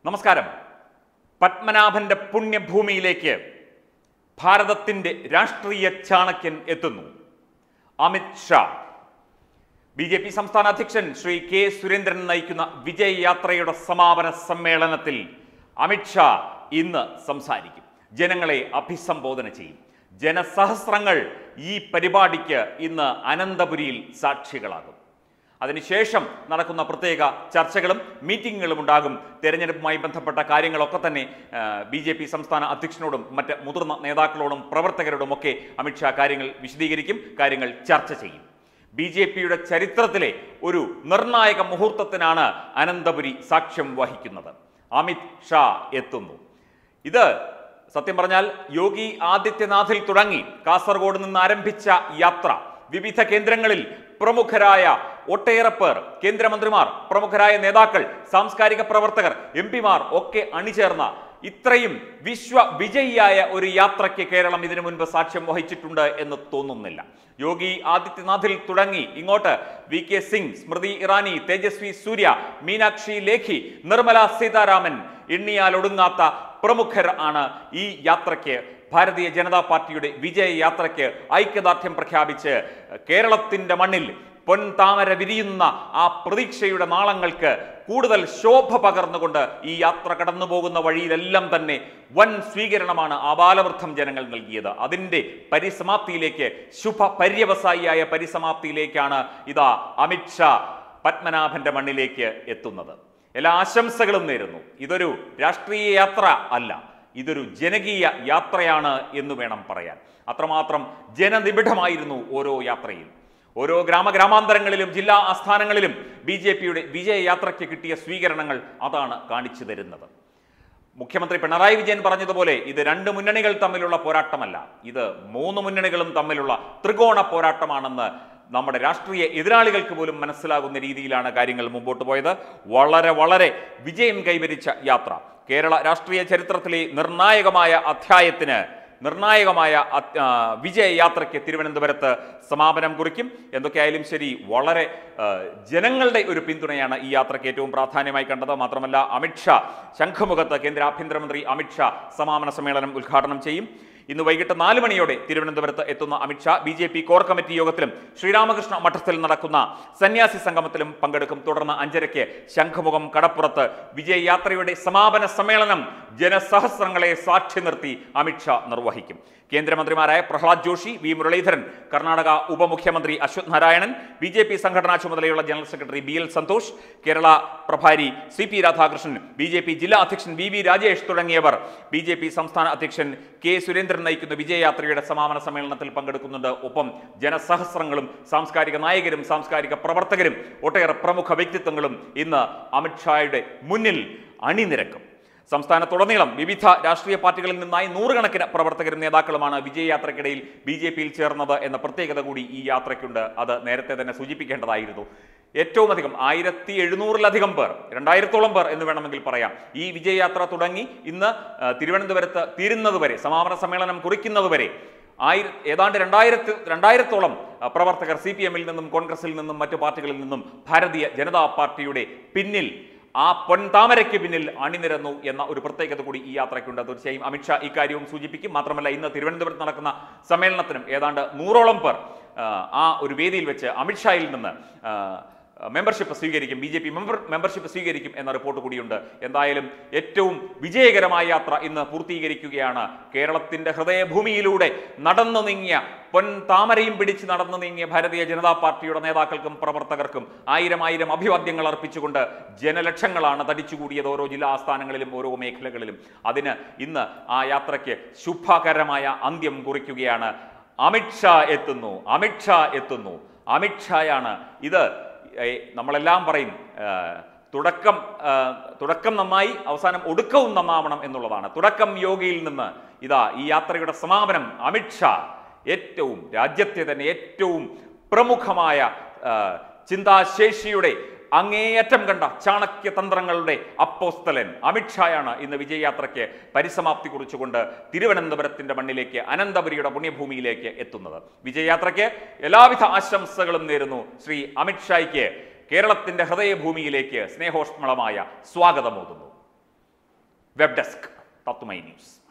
നമസ്കാരം പത്മനാഭന്റെ പുണ്യഭൂമിയിലേക്ക് ഭാരതത്തിന്റെ രാഷ്ട്രീയ ചാണക്യൻ എത്തുന്നു Amit Shah B J P സംസ്ഥാന അധ്യക്ഷൻ ശ്രീ കെ സുരേന്ദ്രൻ നയിക്കുന്ന വിജയ് യാത്രയുടെ സമാപന സമ്മേളനത്തിൽ അമിത് ഷാ ഇന്ന് സംസാരിക്കും ജനങ്ങളെ അഭിസംബോധന ചെയ്യും ജനസഹസ്രങ്ങൾ ഈ പരിപാടിക്ക് ഇന്ന് അനന്തപുരിയിൽ സാക്ഷികളാകും അതിനുശേഷം നടക്കുന്ന പ്രത്യേക ചർച്ചകളും മീറ്റിങ്ങുകളും ഉണ്ടാകും തെരഞ്ഞെടുപ്പുമായി ബന്ധപ്പെട്ട കാര്യങ്ങളൊക്കെ തന്നെ ബി ജെ പി സംസ്ഥാന അധ്യക്ഷനോടും മറ്റ് മുതിർന്ന നേതാക്കളോടും പ്രവർത്തകരോടുമൊക്കെ അമിത്ഷാ കാര്യങ്ങൾ വിശദീകരിക്കും കാര്യങ്ങൾ ചർച്ച ചെയ്യും ബി ജെ പിയുടെ ചരിത്രത്തിലെ ഒരു നിർണായക മുഹൂർത്തത്തിനാണ് അനന്തപുരി സാക്ഷ്യം വഹിക്കുന്നത് അമിത് ഷാ എത്തുന്നു ഇത് സത്യം പറഞ്ഞാൽ യോഗി ആദിത്യനാഥിൽ തുടങ്ങി കാസർഗോഡ് നിന്ന് ആരംഭിച്ച യാത്ര വിവിധ കേന്ദ്രങ്ങളിൽ പ്രമുഖരായ ഒട്ടേറെ പേർ കേന്ദ്രമന്ത്രിമാർ പ്രമുഖരായ നേതാക്കൾ സാംസ്കാരിക പ്രവർത്തകർ എം പിമാർ ഒക്കെ അണിചേർന്ന ഇത്രയും വിശ്വ വിജയിയായ ഒരു യാത്രയ്ക്ക് കേരളം ഇതിനു മുൻപ് സാക്ഷ്യം വഹിച്ചിട്ടുണ്ട് എന്ന് തോന്നുന്നില്ല യോഗി ആദിത്യനാഥിൽ തുടങ്ങി ഇങ്ങോട്ട് വി കെ സിംഗ് സ്മൃതി ഇറാനി തേജസ്വി സൂര്യ മീനാക്ഷി ലേഖി നിർമ്മല സീതാരാമൻ എണ്ണിയാൽ ഒടുങ്ങാത്ത പ്രമുഖർ ആണ് ഈ യാത്രയ്ക്ക് ഭാരതീയ ജനതാ പാർട്ടിയുടെ വിജയ യാത്രയ്ക്ക് ഐക്യദാർഢ്യം പ്രഖ്യാപിച്ച് കേരളത്തിന്റെ മണ്ണിൽ പൊൻതാമര വിരിയുന്ന ആ പ്രതീക്ഷയുടെ നാളങ്ങൾക്ക് കൂടുതൽ ശോഭ പകർന്നുകൊണ്ട് ഈ യാത്ര കടന്നു പോകുന്ന വഴിയിലെല്ലാം തന്നെ വൻ സ്വീകരണമാണ് ആബാലവൃദ്ധം ജനങ്ങൾ നൽകിയത് അതിൻ്റെ പരിസമാപ്തിയിലേക്ക് ശുഭ പര്യവസായിയായ പരിസമാപ്തിയിലേക്കാണ് ഇതാ അമിത്ഷാ പത്മനാഭന്റെ മണ്ണിലേക്ക് എത്തുന്നത് എല്ലാ ആശംസകളും നേരുന്നു ഇതൊരു രാഷ്ട്രീയ യാത്ര അല്ല ഇതൊരു ജനകീയ യാത്രയാണ് എന്ന് വേണം പറയാൻ അത്രമാത്രം ജനനിബിഡമായിരുന്നു ഓരോ യാത്രയും ഓരോ ഗ്രാമഗ്രാമാന്തരങ്ങളിലും ജില്ലാ ആസ്ഥാനങ്ങളിലും ബി ജെ പിയുടെ വിജയയാത്രയ്ക്ക് കിട്ടിയ സ്വീകരണങ്ങൾ അതാണ് കാണിച്ചു തരുന്നത് മുഖ്യമന്ത്രി പിണറായി വിജയൻ പറഞ്ഞതുപോലെ ഇത് രണ്ട് മുന്നണികൾ തമ്മിലുള്ള പോരാട്ടമല്ല ഇത് മൂന്ന് മുന്നണികളും തമ്മിലുള്ള ത്രികോണ പോരാട്ടമാണെന്ന് നമ്മുടെ രാഷ്ട്രീയ എതിരാളികൾക്ക് പോലും മനസ്സിലാകുന്ന രീതിയിലാണ് കാര്യങ്ങൾ മുമ്പോട്ട് പോയത് വളരെ വളരെ വിജയം കൈവരിച്ച യാത്ര കേരള രാഷ്ട്രീയ ചരിത്രത്തിലെ നിർണായകമായ അധ്യായത്തിന് നിർണായകമായ അത്- ആ, വിജയയാത്രയ്ക്ക് തിരുവനന്തപുരത്ത് സമാപനം കുറിക്കും എന്തൊക്കെയായാലും ശരി വളരെ ആ, ജനങ്ങളുടെ ഒരു പിന്തുണയാണ് ഈ യാത്രയ്ക്ക് ഏറ്റവും പ്രാധാന്യമായി കണ്ടത് മാത്രമല്ല അമിത്ഷാ ശംഖുമുഖത്ത് കേന്ദ്ര ആഭ്യന്തരമന്ത്രി അമിത്ഷാ സമാപന സമ്മേളനം ഉദ്ഘാടനം ചെയ്യും ഇന്ന് വൈകിട്ട് നാല് മണിയോടെ തിരുവനന്തപുരത്ത് എത്തുന്ന Amit Shah B J P core committee യോഗത്തിലും ശ്രീരാമകൃഷ്ണ മഠത്തിൽ നടക്കുന്ന സന്യാസി സംഗമത്തിലും പങ്കെടുക്കും തുടർന്ന് അഞ്ചരയ്ക്ക് ശംഖുമുഖം കടപ്പുറത്ത് വിജയയാത്രയുടെ സമാപന സമ്മേളനം ജനസഹസ്രങ്ങളെ സാക്ഷി നിർത്തി അമിത്ഷാ നിർവഹിക്കും കേന്ദ്രമന്ത്രിമാരായ പ്രഹ്ലാദ് ജോഷി വി മുരളീധരൻ കർണാടക ഉപമുഖ്യമന്ത്രി Ashwath Narayanan B J P സംഘടനാ ചുമതലയുള്ള general secretary B L Santhosh Kerala പ്രഭാരി C P Radhakrishnan B J P ജില്ലാ അധ്യക്ഷൻ വി വി രാജേഷ് തുടങ്ങിയവർ ബി ജെ പി സംസ്ഥാന അധ്യക്ഷൻ കെ സുരേന്ദ്രൻ നയിക്കുന്ന വിജയയാത്രയുടെ സമാപന സമ്മേളനത്തിൽ പങ്കെടുക്കുന്നുണ്ട് ഒപ്പം ജനസഹസ്രങ്ങളും സാംസ്കാരിക നായകരും സാംസ്കാരിക പ്രവർത്തകരും ഒട്ടേറെ പ്രമുഖ വ്യക്തിത്വങ്ങളും ഇന്ന് അമിത്ഷായുടെ മുന്നിൽ അണിനിരക്കും സംസ്ഥാനത്തുടനീളം വിവിധ രാഷ്ട്രീയ പാർട്ടികളിൽ നിന്നായി നൂറുകണക്കിന് പ്രവർത്തകരും നേതാക്കളുമാണ് വിജയയാത്രയ്ക്കിടയിൽ ബി ജെ പിയിൽ ചേർന്നത് എന്ന പ്രത്യേകത കൂടി ഈ യാത്രയ്ക്കുണ്ട് അത് നേരത്തെ തന്നെ സൂചിപ്പിക്കേണ്ടതായിരുന്നു ഏറ്റവും അധികം ആയിരത്തി എഴുന്നൂറിലധികം പേർ രണ്ടായിരത്തോളം പേർ എന്ന് വേണമെങ്കിൽ പറയാം ഈ വിജയയാത്ര തുടങ്ങി ഇന്ന് ആ, തിരുവനന്തപുരത്ത് തീരുന്നതുവരെ സമാപന സമ്മേളനം കുറിക്കുന്നതുവരെ ആയിര ഏതാണ്ട് രണ്ടായിരത്തി രണ്ടായിരത്തോളം ആ, പ്രവർത്തകർ സി പി എമ്മിൽ നിന്നും കോൺഗ്രസിൽ നിന്നും മറ്റു പാർട്ടികളിൽ നിന്നും ഭാരതീയ ജനതാ പാർട്ടിയുടെ പിന്നിൽ ആ പൊൻതാമരയ്ക്ക് പിന്നിൽ അണിനിരന്നു എന്ന ഒരു പ്രത്യേകത കൂടി ഈ യാത്രയ്ക്കുണ്ട് തീർച്ചയായും അമിത്ഷാ ഇക്കാര്യവും സൂചിപ്പിക്കും മാത്രമല്ല ഇന്ന് തിരുവനന്തപുരത്ത് നടക്കുന്ന സമ്മേളനത്തിനും ഏതാണ്ട് നൂറോളം പേർ ആ, ആ ഒരു വേദിയിൽ വെച്ച് അമിത്ഷായിൽ നിന്ന് ആ, മെമ്പർഷിപ്പ് സ്വീകരിക്കും B J P member membership സ്വീകരിക്കും എന്ന റിപ്പോർട്ട് കൂടിയുണ്ട് എന്തായാലും ഏറ്റവും വിജയകരമായ യാത്ര ഇന്ന് പൂർത്തീകരിക്കുകയാണ് കേരളത്തിന്റെ ഹൃദയഭൂമിയിലൂടെ നടന്നു നീങ്ങിയ പൊൻ താമരയും പിടിച്ച് നടന്നു നീങ്ങിയ ഭാരതീയ ജനതാ പാർട്ടിയുടെ നേതാക്കൾക്കും പ്രവർത്തകർക്കും ആയിരം ആയിരം അഭിവാദ്യങ്ങൾ അർപ്പിച്ചുകൊണ്ട് ജനലക്ഷങ്ങളാണ് തടിച്ചുകൂടിയത് ഓരോ ജില്ലാ ആസ്ഥാനങ്ങളിലും ഓരോ മേഖലകളിലും അതിന് ഇന്ന് ആ യാത്രയ്ക്ക് ശുഭകരമായ അന്ത്യം കുറിക്കുകയാണ് അമിത്ഷാ എത്തുന്നു അമിത്ഷാ എത്തുന്നു അമിത്ഷായാണ് ഇത് ഏ, നമ്മളെല്ലാം പറയും ആ, തുടക്കം ആ, തുടക്കം നന്നായി അവസാനം ഒടുക്കവും നന്നാവണം എന്നുള്ളതാണ് തുടക്കം യോഗയിൽ നിന്ന് ഇതാ ഈ യാത്രയുടെ സമാപനം അമിത്ഷാ ഏറ്റവും രാജ്യത്തെ തന്നെ ഏറ്റവും പ്രമുഖമായ ആ, ചിന്താശേഷിയുടെ അങ്ങേയറ്റം കണ്ട ചാണക്യ തന്ത്രങ്ങളുടെ അപ്പോസ്തലൻ അമിത്ഷായാണ് ഇന്ന് വിജയയാത്രയ്ക്ക് പരിസമാപ്തി കുറിച്ചുകൊണ്ട് തിരുവനന്തപുരത്തിന്റെ മണ്ണിലേക്ക് അനന്തപുരിയുടെ പുണ്യഭൂമിയിലേക്ക് എത്തുന്നത് വിജയയാത്രയ്ക്ക് എല്ലാവിധ ആശംസകളും നേരുന്നു ശ്രീ അമിത്ഷായ്ക്ക് കേരളത്തിന്റെ ഹൃദയഭൂമിയിലേക്ക് സ്നേഹോഷ്മളമായ സ്വാഗതമോതുന്നു വെബ് ഡെസ്ക് തത്തുമൈ ന്യൂസ്